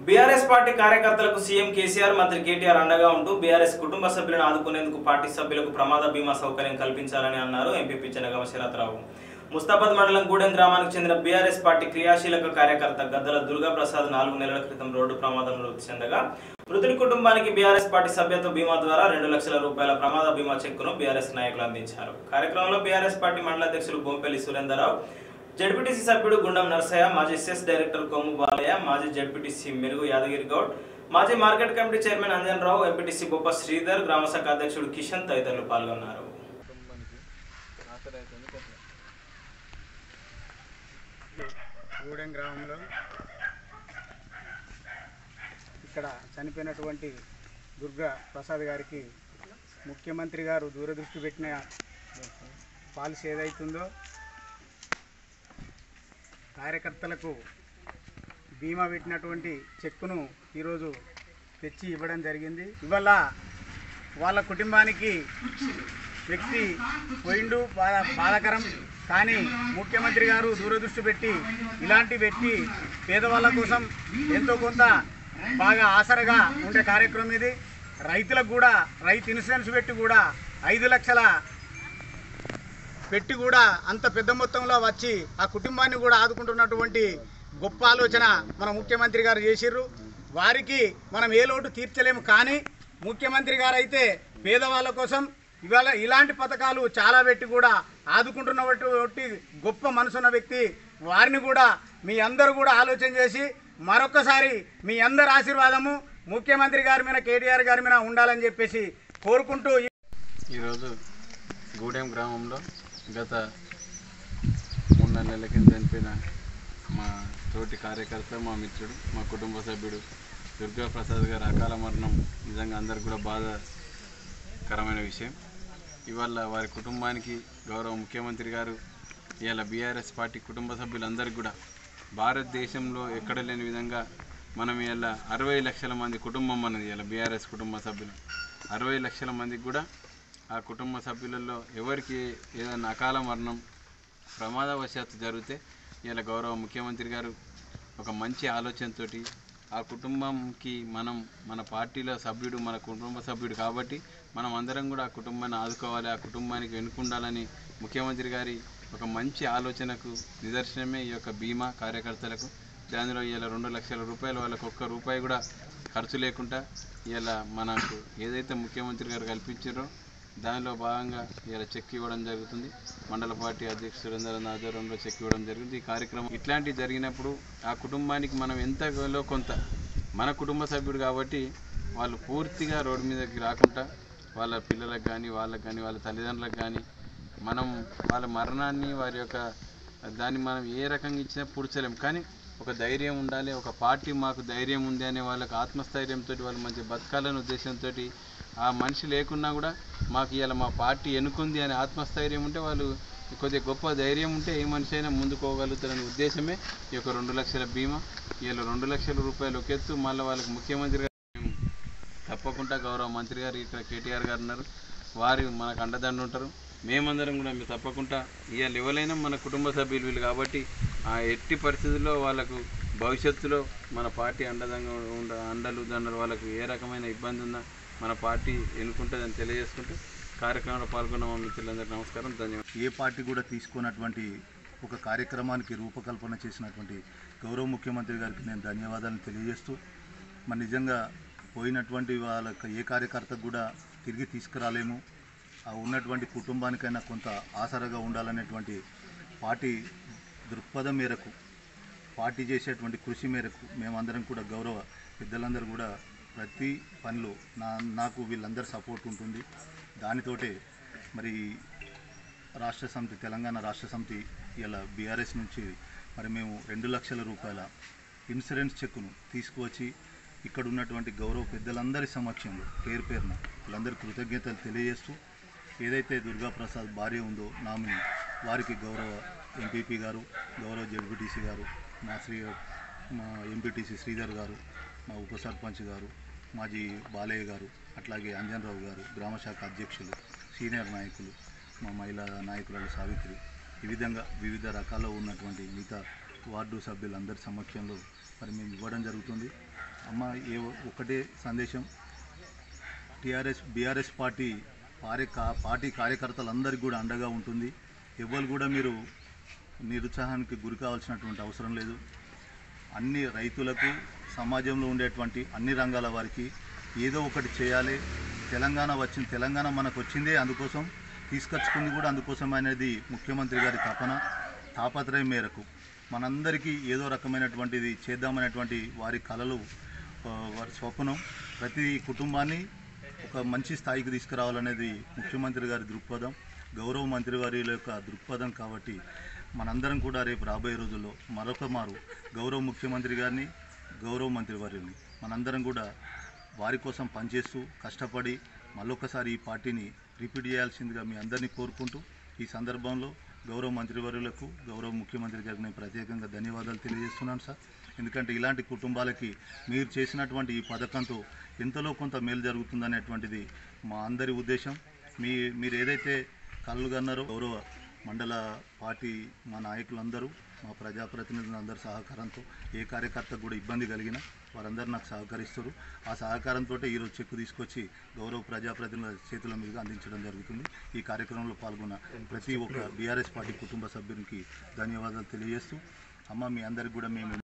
BRS party కార్యకర్తలకు CM KCR మంత్రి కేటీఆర్ అండగా ఉంటూ బీఆర్ఎస్ కుటుంబ సభ్యులను ఆదుకునేందుకు పార్టీ సభ్యులకు ప్రమాద బీమా సౌకర్యం కల్పించాలని అన్నారు ఎంపీ చెనగమ శరత్రావు ముస్తాబాద్ మండలం గూడెం గ్రామానికి చెందిన బీఆర్ఎస్ పార్టీ క్రియాశీలక కార్యకర్త గద్దల దుర్గా ప్రసాద్ నాలుగు నెలల క్రితం రోడ్డు ప్రమాదంలో మృతి చెందగా మృతుడి కుటుంబానికి బీఆర్ఎస్ పార్టీ సభ్యత్వ బీమా ద్వారా రెండు లక్షల రూపాయల ప్రమాద బీమా చెక్కును బీఆర్ఎస్ నాయకులు అందించారు కార్యక్రమంలో బీఆర్ఎస్ పార్టీ మండల అధ్యక్షులు బొంపెల్లి సురేందర్రావు జడ్పీటీసీ సభ్యుడు గుండం నర్సయ్య మాజీ సెస్ డైరెక్టర్ కొమ్ము బాలయ్య మాజీ జడ్పీటీసీ మెరుగు యాదగిరి గౌడ్ మాజీ market committee chairman Anjan Rao MPTC Boppa Sridhar గ్రామశాఖ అధ్యక్షుడు కిషన్ తదితరులు పాల్గొన్నారు గూడెం గ్రామంలో ఇక్కడ చనిపోయినటువంటి దుర్గా ప్రసాద్ గారికి ముఖ్యమంత్రి గారు దూరదృష్టి పెట్టిన పాలసీ ఏదైతుందో కార్యకర్తలకు బీమా పెట్టినటువంటి చెక్కును ఈరోజు తెచ్చి ఇవ్వడం జరిగింది ఇవాళ వాళ్ళ కుటుంబానికి వ్యక్తి పోయిండు బాధ బాధాకరం కానీ ముఖ్యమంత్రి గారు దూరదృష్టి పెట్టి ఇలాంటి పెట్టి పేదవాళ్ళ కోసం ఎంతో కొంత బాగా ఆసరగా ఉండే కార్యక్రమం ఇది రైతులకు కూడా రైతు ఇన్సూరెన్స్ పెట్టి కూడా ఐదు లక్షల పెట్టి కూడా అంత పెద్ద మొత్తంలో వచ్చి ఆ కుటుంబాన్ని కూడా ఆదుకుంటున్నటువంటి గొప్ప ఆలోచన మన ముఖ్యమంత్రి గారు చేసిర్రు వారికి మనం ఏ లోటు తీర్చలేము కానీ ముఖ్యమంత్రి గారు అయితే పేదవాళ్ళ కోసం ఇవాళ ఇలాంటి పథకాలు చాలా పెట్టి కూడా ఆదుకుంటున్నటువంటి గొప్ప మనసున్న వ్యక్తి వారిని కూడా మీ అందరూ కూడా ఆలోచన చేసి మరొకసారి మీ అందరి ఆశీర్వాదము ముఖ్యమంత్రి గారి మీద కేటీఆర్ గారి మీద ఉండాలని చెప్పేసి కోరుకుంటూ ఈరోజు గూడెం గ్రామంలో గత మూడు నాలుగు నెలల కింద చనిపోయిన మా తోటి కార్యకర్త మా మిత్రుడు మా కుటుంబ సభ్యుడు దుర్గా ప్రసాద్ గారి అకాల మరణం నిజంగా అందరికి కూడా బాధాకరమైన విషయం ఇవాళ వారి కుటుంబానికి గౌరవ ముఖ్యమంత్రి గారు ఇవాళ బీఆర్ఎస్ పార్టీ కుటుంబ సభ్యులందరికీ కూడా భారతదేశంలో ఎక్కడ లేని విధంగా మనం ఇలా అరవై లక్షల మంది కుటుంబం అన్నది ఇలా బీఆర్ఎస్ కుటుంబ సభ్యులు అరవై లక్షల మందికి కూడా ఆ కుటుంబ సభ్యులలో ఎవరికి ఏదైనా అకాల మరణం ప్రమాదవశాత్తు జరిగితే ఇలా గౌరవ ముఖ్యమంత్రి గారు ఒక మంచి ఆలోచనతోటి ఆ కుటుంబంకి మనం మన పార్టీలో సభ్యుడు మన కుటుంబ సభ్యుడు కాబట్టి మనం అందరం కూడా ఆ కుటుంబాన్ని ఆదుకోవాలి ఆ కుటుంబానికి వెనుకుండాలని ముఖ్యమంత్రి గారి ఒక మంచి ఆలోచనకు నిదర్శనమే ఈ యొక్క బీమా కార్యకర్తలకు దానిలో ఇలా రెండు లక్షల రూపాయలు వాళ్ళకు ఒక్క రూపాయి కూడా ఖర్చు లేకుండా ఇలా మనకు ఏదైతే ముఖ్యమంత్రి గారు కల్పించారో దానిలో భాగంగా ఇలా చెక్ ఇవ్వడం జరుగుతుంది మండల పార్టీ అధ్యక్షుడు సురేంద్రనాథ్ ఆధ్వర్యంలో చెక్ ఇవ్వడం జరుగుతుంది ఈ కార్యక్రమం ఇట్లాంటివి జరిగినప్పుడు ఆ కుటుంబానికి మనం ఎంతలో కొంత మన కుటుంబ సభ్యుడు కాబట్టి వాళ్ళు పూర్తిగా రోడ్డు మీదకి రాకుండా వాళ్ళ పిల్లలకు కానీ వాళ్ళకి కానీ వాళ్ళ తల్లిదండ్రులకు కానీ మనం వాళ్ళ మరణాన్ని వారి యొక్క దాన్ని మనం ఏ రకంగా ఇచ్చినా పూడ్చలేం కానీ ఒక ధైర్యం ఉండాలి ఒక పార్టీ మాకు ధైర్యం ఉంది అనే వాళ్ళకి ఆత్మస్థైర్యంతో వాళ్ళు మంచి బతకాలనే ఉద్దేశంతో ఆ మనిషి లేకున్నా కూడా మాకు ఇవాళ మా పార్టీ ఎన్నుకుంది అనే ఆత్మస్థైర్యం ఉంటే వాళ్ళు కొద్దిగా గొప్ప ధైర్యం ఉంటే ఏ మనిషి అయినా ముందుకోగలుగుతారనే ఉద్దేశమే ఈ యొక్క రెండు లక్షల బీమా ఇవాళ రెండు లక్షల రూపాయలు ఒక ఎత్తు మళ్ళీ వాళ్ళకి ముఖ్యమంత్రి గారు మేము తప్పకుండా గౌరవ మంత్రి గారు ఇక్కడ కేటీఆర్ గారు ఉన్నారు వారు మనకు అండదండ ఉంటారు మేమందరం కూడా మేము తప్పకుండా ఇవాళ ఎవరైనా మన కుటుంబ సభ్యులు వీళ్ళు కాబట్టి ఆ ఎట్టి పరిస్థితుల్లో వాళ్ళకు భవిష్యత్తులో మన పార్టీ అండదంగా ఉండ అండలు దండలు వాళ్ళకు ఏ రకమైన ఇబ్బంది ఉన్నా మన పార్టీ ఎన్నుకుంటుందని తెలియజేసుకుంటూ కార్యక్రమంలో పాల్గొన్న మా మిత్రులందరికీ నమస్కారం ధన్యవాదాలు ఏ పార్టీ కూడా తీసుకున్నటువంటి ఒక కార్యక్రమానికి రూపకల్పన చేసినటువంటి గౌరవ ముఖ్యమంత్రి గారికి నేను ధన్యవాదాలు తెలియజేస్తూ మరి నిజంగా పోయినటువంటి వాళ్ళ ఏ కార్యకర్తకు కూడా తిరిగి తీసుకురాలేము ఆ ఉన్నటువంటి కుటుంబానికైనా కొంత ఆసరగా ఉండాలనేటువంటి పార్టీ దృక్పథం మేరకు పార్టీ చేసేటువంటి కృషి మేరకు మేమందరం కూడా గౌరవ పెద్దలందరూ కూడా ప్రతి పనిలో నా నాకు వీళ్ళందరి సపోర్ట్ ఉంటుంది దానితోటే మరి రాష్ట్ర సమితి తెలంగాణ రాష్ట్ర సమితి ఇలా బీఆర్ఎస్ నుంచి మరి మేము రెండు లక్షల రూపాయల ఇన్సూరెన్స్ చెక్కును తీసుకువచ్చి ఇక్కడ ఉన్నటువంటి గౌరవ పెద్దలందరి సమక్షంలో పేరు పేరున వాళ్ళందరి కృతజ్ఞతలు తెలియజేస్తూ ఏదైతే దుర్గాప్రసాద్ భార్య ఉందో నామిని వారికి గౌరవ ఎంపీపీ గారు గౌరవ జడ్పీటీసీ గారు మా శ్రీ మా ఎంపీటీసీ శ్రీధర్ గారు మా ఉప సర్పంచ్ గారు మాజీ బాలయ్య గారు అట్లాగే అంజనరావు గారు గ్రామశాఖ అధ్యక్షులు సీనియర్ నాయకులు మా మహిళా నాయకురాలు సావిత్రి ఈ విధంగా వివిధ రకాల ఉన్నటువంటి మిగతా వార్డు సభ్యులందరి సమక్షంలో మరి మేము ఇవ్వడం జరుగుతుంది అమ్మ ఏ ఒకటే సందేశం టీఆర్ఎస్ బీఆర్ఎస్ పార్టీ పారే కా- పార్టీ కార్యకర్తలందరికీ కూడా అండగా ఉంటుంది ఎవరు కూడా మీరు నిరుత్సాహానికి గురి కావాల్సినటువంటి అవసరం లేదు అన్ని రైతులకు సమాజంలో ఉండేటువంటి అన్ని రంగాల వారికి ఏదో ఒకటి చేయాలి తెలంగాణ వచ్చింది తెలంగాణ మనకు వచ్చిందే అందుకోసం తీసుకొచ్చుకుంది కూడా అందుకోసం అనేది ముఖ్యమంత్రి గారి తపన తాపత్రయం మేరకు మనందరికీ ఏదో రకమైనటువంటిది చేద్దామనేటువంటి వారి కళలు ఆ, వారి స్వప్నం ప్రతి కుటుంబాన్ని ఒక మంచి స్థాయికి తీసుకురావాలనేది ముఖ్యమంత్రి గారి దృక్పథం గౌరవ మంత్రి వారి యొక్క దృక్పథం కాబట్టి మనందరం కూడా రేపు రాబోయే రోజుల్లో మరొక మారు గౌరవ ముఖ్యమంత్రి గారిని గౌరవ మంత్రి వారిని మనందరం కూడా వారి కోసం పనిచేస్తూ కష్టపడి మళ్ళొకసారి ఈ పార్టీని రిపీట్ చేయాల్సిందిగా మీ అందరినీ కోరుకుంటూ ఈ సందర్భంలో గౌరవ మంత్రివర్యులకు గౌరవ ముఖ్యమంత్రి గారికి నేను ప్రత్యేకంగా ధన్యవాదాలు తెలియజేస్తున్నాను సార్ ఎందుకంటే ఇలాంటి కుటుంబాలకి మీరు చేసినటువంటి ఈ పథకంతో ఎంతలో కొంత మేలు జరుగుతుందనేటువంటిది మా అందరి ఉద్దేశం మీ మీరు ఏదైతే కళ్ళు కన్నారో గౌరవ మండల పార్టీ మా నాయకులందరూ మా ప్రజాప్రతినిధులందరూ సహకారంతో ఏ కార్యకర్తకు కూడా ఇబ్బంది కలిగినా వారందరూ నాకు సహకరిస్తారు ఆ సహకారంతో ఈరోజు చెక్కు తీసుకొచ్చి గౌరవ ప్రజాప్రతినిధుల చేతుల మీదుగా అందించడం జరుగుతుంది ఈ కార్యక్రమంలో పాల్గొన్న ప్రతి ఒక్క బీఆర్ఎస్ పార్టీ కుటుంబ సభ్యునికి ధన్యవాదాలు తెలియజేస్తూ అమ్మ మీ అందరికి కూడా మేము